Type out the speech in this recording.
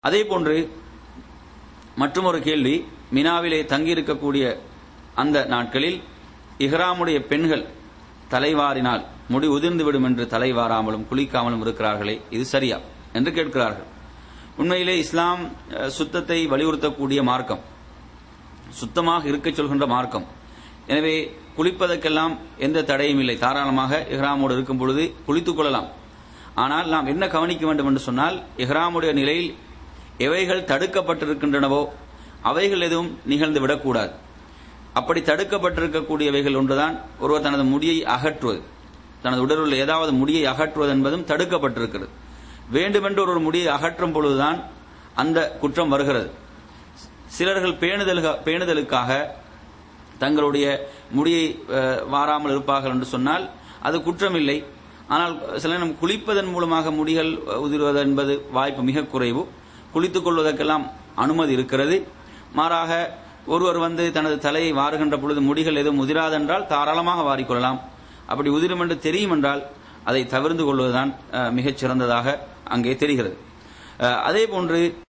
அதே போன்று மற்றொரு கேள்வி மினாவிலே தங்கியிருக்கக்கூடிய அந்த நாட்களில் இஹ்ராமுடைய பெண்கள் தலைவாரினால் முடி உதிர்ந்துவிடும் என்று தலைவாராமலும் குளிக்காமலும் இருக்கிறார்களே இது சரியா என்று கேட்கிறார்கள் உண்மையிலே இஸ்லாம் அஹ், சுத்தத்தை வலியுறுத்தக்கூடிய மார்க்கம் சுத்தமாக இருக்கச் சொல்கின்ற மார்க்கம் எனவே குளிப்பதற்கெல்லாம் எந்த தடையும் இல்லை தாராளமாக இஹ்ராமோடு இருக்கும் பொழுது குளித்துக் கொள்ளலாம் ஆனால் நாம் என்ன கவனிக்க வேண்டும் என்று சொன்னால் இஹ்ராமுடைய நிலையில் எவைகள் தடுக்கப்பட்டிருக்கின்றனவோ அவைகள் எதுவும் நிகழ்ந்து விடக்கூடாது அப்படி தடுக்கப்பட்டிருக்கக்கூடியவைகள் ஒன்றுதான் ஒருவர் தனது முடியை அகற்றுவது தனது உடலில் உள்ள ஏதாவது முடியை அகற்றுவது என்பதும் தடுக்கப்பட்டிருக்கிறது வேண்டுமென்று ஒரு முடியை அகற்றும் பொழுதுதான் அந்த குற்றம் வருகிறது சிலர்கள் பேணுதலுக- பேணுதலுக்காக தங்களுடைய முடியை அஹ், வாராமல் இருப்பார்கள் என்று சொன்னால் அது குற்றமில்லை ஆனால் சில நேரம் குளிப்பதன் மூலமாக முடிகள் அஹ், உதிர்வது என்பது வாய்ப்பு மிக குறைவு குளித்துக் கொள்வதற்கெல்லாம் அனுமதி இருக்கிறது மாறாக ஒருவர் வந்து தனது தலையை வாருகின்ற பொழுது முடிகள் எதுவும் உதிராதென்றால் தாராளமாக வாரிக்கொள்ளலாம் அப்படி உதிரும் என்று தெரியும் என்றால் அதை தவிர்த்து கொள்வதுதான் அஹ், மிகச் சிறந்ததாக அங்கே தெரிகிறது அஹ், அதே போன்று